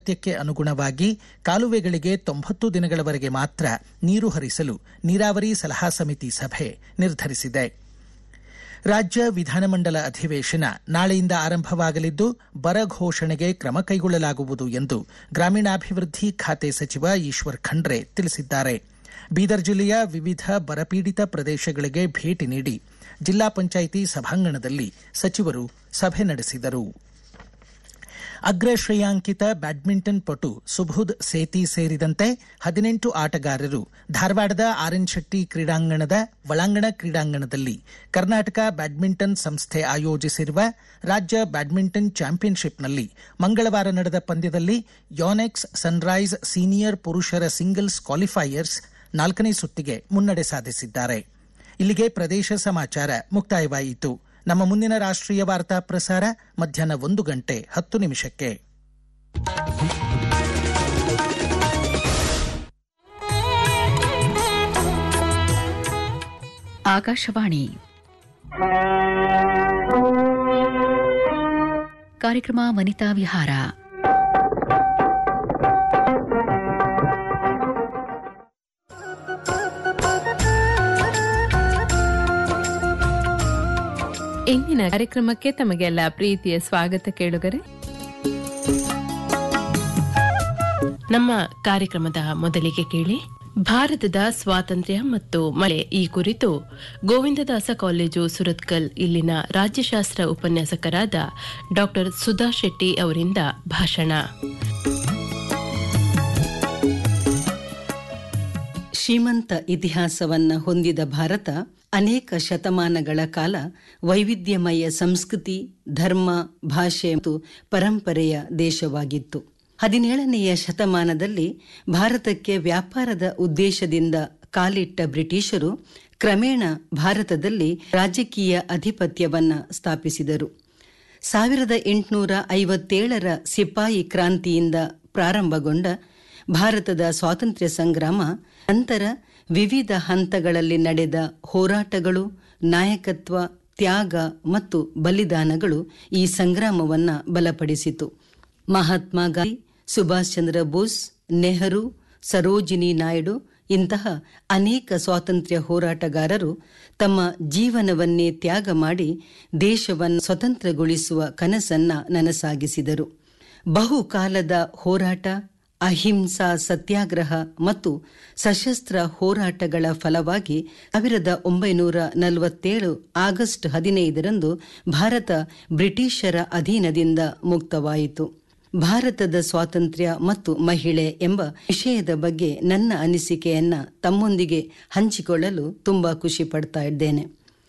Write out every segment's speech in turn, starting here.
ಅಗತ್ಯಕ್ಕೆ ಅನುಗುಣವಾಗಿ ಕಾಲುವೆಗಳಿಗೆ ತೊಂಬತ್ತು ದಿನಗಳವರೆಗೆ ಮಾತ್ರ ನೀರು ಹರಿಸಲು ನೀರಾವರಿ ಸಲಹಾ ಸಮಿತಿ ಸಭೆ ನಿರ್ಧರಿಸಿದೆ ರಾಜ್ಯ ವಿಧಾನಮಂಡಲ ಅಧಿವೇಶನ ನಾಳೆಯಿಂದ ಆರಂಭವಾಗಲಿದ್ದು ಬರ ಘೋಷಣೆಗೆ ಕ್ರಮ ಕೈಗೊಳ್ಳಲಾಗುವುದು ಎಂದು ಗ್ರಾಮೀಣಾಭಿವೃದ್ಧಿ ಖಾತೆ ಸಚಿವ ಈಶ್ವರ್ ಖಂಡ್ರೆ ತಿಳಿಸಿದ್ದಾರೆ ಬೀದರ್ ಜಿಲ್ಲೆಯ ವಿವಿಧ ಬರಪೀಡಿತ ಪ್ರದೇಶಗಳಿಗೆ ಭೇಟಿ ನೀಡಿ ಜಿಲ್ಲಾ ಪಂಚಾಯಿತಿ ಸಭಾಂಗಣದಲ್ಲಿ ಸಚಿವರು ಸಭೆ ನಡೆಸಿದರು ಅಗ್ರ ಶ್ರೇಯಾಂಕಿತ ಬ್ಯಾಡ್ಮಿಂಟನ್ ಪಟು ಸುಬೋಧ್ ಸೇತಿ ಸೇರಿದಂತೆ ಹದಿನೆಂಟು ಆಟಗಾರರು ಧಾರವಾಡದ ಆರ್ಎನ್ ಶೆಟ್ಟಿ ಕ್ರೀಡಾಂಗಣದ ಒಳಾಂಗಣ ಕ್ರೀಡಾಂಗಣದಲ್ಲಿ ಕರ್ನಾಟಕ ಬ್ಯಾಡ್ಮಿಂಟನ್ ಸಂಸ್ಥೆ ಆಯೋಜಿಸಿರುವ ರಾಜ್ಯ ಬ್ಯಾಡ್ಮಿಂಟನ್ ಚಾಂಪಿಯನ್ಶಿಪ್ನಲ್ಲಿ ಮಂಗಳವಾರ ನಡೆದ ಪಂದ್ಯದಲ್ಲಿ ಯೋನೆಕ್ಸ್ ಸನ್ರೈಸ್ ಸೀನಿಯರ್ ಪುರುಷರ ಸಿಂಗಲ್ಸ್ ಕ್ವಾಲಿಫೈಯರ್ಸ್ ನಾಲ್ಕನೇ ಸುತ್ತಿಗೆ ಮುನ್ನಡೆ ಸಾಧಿಸಿದ್ದಾರೆ ಇಲ್ಲಿಗೆ ಪ್ರದೇಶ ಸಮಾಚಾರ ಮುಕ್ತಾಯವಾಯಿತು ನಮ್ಮ ಮುಂದಿನ ರಾಷ್ಟ್ರೀಯ ವಾರ್ತಾ ಪ್ರಸಾರ ಮಧ್ಯಾಹ್ನ ಒಂದು ಗಂಟೆ ಹತ್ತು ನಿಮಿಷಕ್ಕೆ ಆಕಾಶವಾಣಿ ಕಾರ್ಯಕ್ರಮ ವನಿತಾ ವಿಹಾರ ಇಂದಿನ ಕಾರ್ಯಕ್ರಮಕ್ಕೆ ತಮಗೆಲ್ಲ ಪ್ರೀತಿಯ ಸ್ವಾಗತ ಕೇಳುಗರೆ ನಮ್ಮ ಕಾರ್ಯಕ್ರಮದ ಮೊದಲಿಗೆ ಕೇಳಿ ಭಾರತದ ಸ್ವಾತಂತ್ರ್ಯ ಮತ್ತು ಮಳೆ ಈ ಕುರಿತು ಗೋವಿಂದದಾಸ ಕಾಲೇಜು ಸುರತ್ಕಲ್ ಇಲ್ಲಿನ ರಾಜ್ಯಶಾಸ್ತ್ರ ಉಪನ್ಯಾಸಕರಾದ ಡಾಕ್ಟರ್ ಸುಧಾ ಶೆಟ್ಟಿ ಅವರಿಂದ ಭಾಷಣ ಶ್ರೀಮಂತ ಇತಿಹಾಸವನ್ನ ಹೊಂದಿದ ಭಾರತ ಅನೇಕ ಶತಮಾನಗಳ ಕಾಲ ವೈವಿಧ್ಯಮಯ ಸಂಸ್ಕೃತಿ ಧರ್ಮ ಭಾಷೆ ಮತ್ತು ಪರಂಪರೆಯ ದೇಶವಾಗಿತ್ತು ಹದಿನೇಳನೆಯ ಶತಮಾನದಲ್ಲಿ ಭಾರತಕ್ಕೆ ವ್ಯಾಪಾರದ ಉದ್ದೇಶದಿಂದ ಕಾಲಿಟ್ಟ ಬ್ರಿಟಿಷರು ಕ್ರಮೇಣ ಭಾರತದಲ್ಲಿ ರಾಜಕೀಯ ಅಧಿಪತ್ಯವನ್ನ ಸ್ಥಾಪಿಸಿದರು ಸಾವಿರದ ಎಂಟುನೂರ ಐವತ್ತೇಳರ ಸಿಪಾಯಿ ಕ್ರಾಂತಿಯಿಂದ ಪ್ರಾರಂಭಗೊಂಡ ಭಾರತದ ಸ್ವಾತಂತ್ರ್ಯ ಸಂಗ್ರಾಮ ನಂತರ ವಿವಿಧ ಹಂತಗಳಲ್ಲಿ ನಡೆದ ಹೋರಾಟಗಳು ನಾಯಕತ್ವ ತ್ಯಾಗ ಮತ್ತು ಬಲಿದಾನಗಳು ಈ ಸಂಗ್ರಾಮವನ್ನ ಬಲಪಡಿಸಿತು ಮಹಾತ್ಮ ಗಾಂಧಿ ಸುಭಾಷ್ ಚಂದ್ರ ಬೋಸ್ ನೆಹರು ಸರೋಜಿನಿ ನಾಯ್ಡು ಇಂತಹ ಅನೇಕ ಸ್ವಾತಂತ್ರ್ಯ ಹೋರಾಟಗಾರರು ತಮ್ಮ ಜೀವನವನ್ನೇ ತ್ಯಾಗ ಮಾಡಿ ದೇಶವನ್ನು ಸ್ವತಂತ್ರಗೊಳಿಸುವ ಕನಸನ್ನ ನನಸಾಗಿಸಿದರು ಬಹುಕಾಲದ ಹೋರಾಟ ಅಹಿಂಸಾ ಸತ್ಯಾಗ್ರಹ ಮತ್ತು ಸಶಸ್ತ್ರ ಹೋರಾಟಗಳ ಫಲವಾಗಿ ಸಾವಿರದ ಒಂಬೈನೂರ ನಲವತ್ತೇಳು ಆಗಸ್ಟ್ ಹದಿನೈದರಂದು ಭಾರತ ಬ್ರಿಟಿಷರ ಅಧೀನದಿಂದ ಮುಕ್ತವಾಯಿತು ಭಾರತದ ಸ್ವಾತಂತ್ರ್ಯ ಮತ್ತು ಮಹಿಳೆ ಎಂಬ ವಿಷಯದ ಬಗ್ಗೆ ನನ್ನ ಅನಿಸಿಕೆಯನ್ನ ತಮ್ಮೊಂದಿಗೆ ಹಂಚಿಕೊಳ್ಳಲು ತುಂಬಾ ಖುಷಿ ಪಡ್ತಾ ಇದ್ದೇನೆ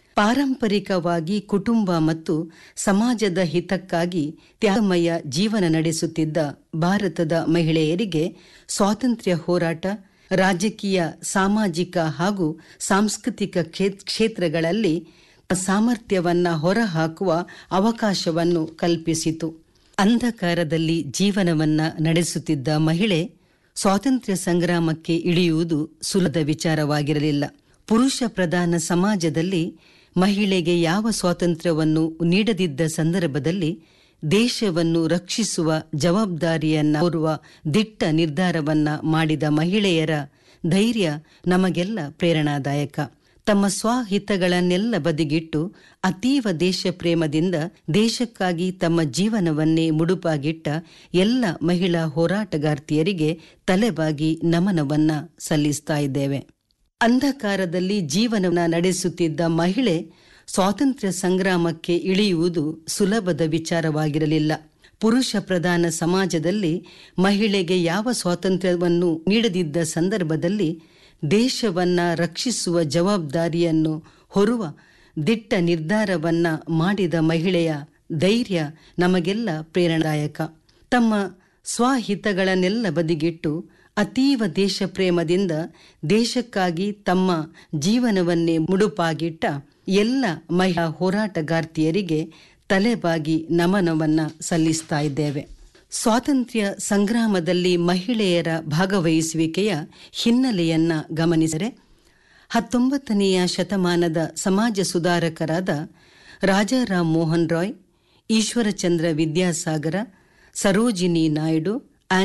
ಪಾರಂಪರಿಕವಾಗಿ ಕುಟುಂಬ ಮತ್ತು ಸಮಾಜದ ಹಿತಕ್ಕಾಗಿ ತ್ಯಾಗಮಯ ಜೀವನ ನಡೆಸುತ್ತಿದ್ದ ಭಾರತದ ಮಹಿಳೆಯರಿಗೆ ಸ್ವಾತಂತ್ರ್ಯ ಹೋರಾಟ ರಾಜಕೀಯ ಸಾಮಾಜಿಕ ಹಾಗೂ ಸಾಂಸ್ಕೃತಿಕ ಕ್ಷೇತ್ರಗಳಲ್ಲಿ ಸಾಮರ್ಥ್ಯವನ್ನ ಹೊರಹಾಕುವ ಅವಕಾಶವನ್ನು ಕಲ್ಪಿಸಿತು ಅಂಧಕಾರದಲ್ಲಿ ಜೀವನವನ್ನ ನಡೆಸುತ್ತಿದ್ದ ಮಹಿಳೆ ಸ್ವಾತಂತ್ರ್ಯ ಸಂಗ್ರಾಮಕ್ಕೆ ಇಳಿಯುವುದು ಸುಲಭದ ವಿಚಾರವಾಗಿರಲಿಲ್ಲ ಪುರುಷ ಪ್ರಧಾನ ಸಮಾಜದಲ್ಲಿ ಮಹಿಳೆಗೆ ಯಾವ ಸ್ವಾತಂತ್ರ್ಯವನ್ನು ನೀಡದಿದ್ದ ಸಂದರ್ಭದಲ್ಲಿ ದೇಶವನ್ನು ರಕ್ಷಿಸುವ ಜವಾಬ್ದಾರಿಯನ್ನ ಹೊರುವ ದಿಟ್ಟ ನಿರ್ಧಾರವನ್ನ ಮಾಡಿದ ಮಹಿಳೆಯರ ಧೈರ್ಯ ನಮಗೆಲ್ಲ ಪ್ರೇರಣಾದಾಯಕ ತಮ್ಮ ಸ್ವಹಿತಗಳನ್ನೆಲ್ಲ ಬದಿಗಿಟ್ಟು ಅತೀವ ದೇಶ ಪ್ರೇಮದಿಂದ ದೇಶಕ್ಕಾಗಿ ತಮ್ಮ ಜೀವನವನ್ನೇ ಮುಡುಪಾಗಿಟ್ಟ ಎಲ್ಲ ಮಹಿಳಾ ಹೋರಾಟಗಾರ್ತಿಯರಿಗೆ ತಲೆಬಾಗಿ ನಮನವನ್ನ ಸಲ್ಲಿಸ್ತಾ ಇದ್ದೇವೆ ಅಂಧಕಾರದಲ್ಲಿ ಜೀವನವನ್ನ ನಡೆಸುತ್ತಿದ್ದ ಮಹಿಳೆ ಸ್ವಾತಂತ್ರ್ಯ ಸಂಗ್ರಾಮಕ್ಕೆ ಇಳಿಯುವುದು ಸುಲಭದ ವಿಚಾರವಾಗಿರಲಿಲ್ಲ ಪುರುಷ ಪ್ರಧಾನ ಸಮಾಜದಲ್ಲಿ ಮಹಿಳೆಗೆ ಯಾವ ಸ್ವಾತಂತ್ರ್ಯವನ್ನು ನೀಡದಿದ್ದ ಸಂದರ್ಭದಲ್ಲಿ ದೇಶವನ್ನ ರಕ್ಷಿಸುವ ಜವಾಬ್ದಾರಿಯನ್ನು ಹೊರುವ ದಿಟ್ಟ ನಿರ್ಧಾರವನ್ನ ಮಾಡಿದ ಮಹಿಳೆಯ ಧೈರ್ಯ ನಮಗೆಲ್ಲ ಪ್ರೇರಣಾದಾಯಕ ತಮ್ಮ ಸ್ವಹಿತಗಳನ್ನೆಲ್ಲ ಬದಿಗಿಟ್ಟು ಅತೀವ ದೇಶ ಪ್ರೇಮದಿಂದ ದೇಶಕ್ಕಾಗಿ ತಮ್ಮ ಜೀವನವನ್ನೇ ಮುಡುಪಾಗಿಟ್ಟ ಎಲ್ಲ ಮಹಿಳಾ ಹೋರಾಟಗಾರ್ತಿಯರಿಗೆ ತಲೆಬಾಗಿ ನಮನವನ್ನ ಸಲ್ಲಿಸ್ತಾ ಇದ್ದೇವೆ ಸ್ವಾತಂತ್ರ್ಯ ಸಂಗ್ರಾಮದಲ್ಲಿ ಮಹಿಳೆಯರ ಭಾಗವಹಿಸುವಿಕೆಯ ಹಿನ್ನೆಲೆಯನ್ನ ಗಮನಿಸಿದರೆ ಹತ್ತೊಂಬತ್ತನೆಯ ಶತಮಾನದ ಸಮಾಜ ಸುಧಾರಕರಾದ ರಾಜಾರಾಮ್ ಮೋಹನ್ ರಾಯ್ ಈಶ್ವರಚಂದ್ರ ವಿದ್ಯಾಸಾಗರ ಸರೋಜಿನಿ ನಾಯ್ಡು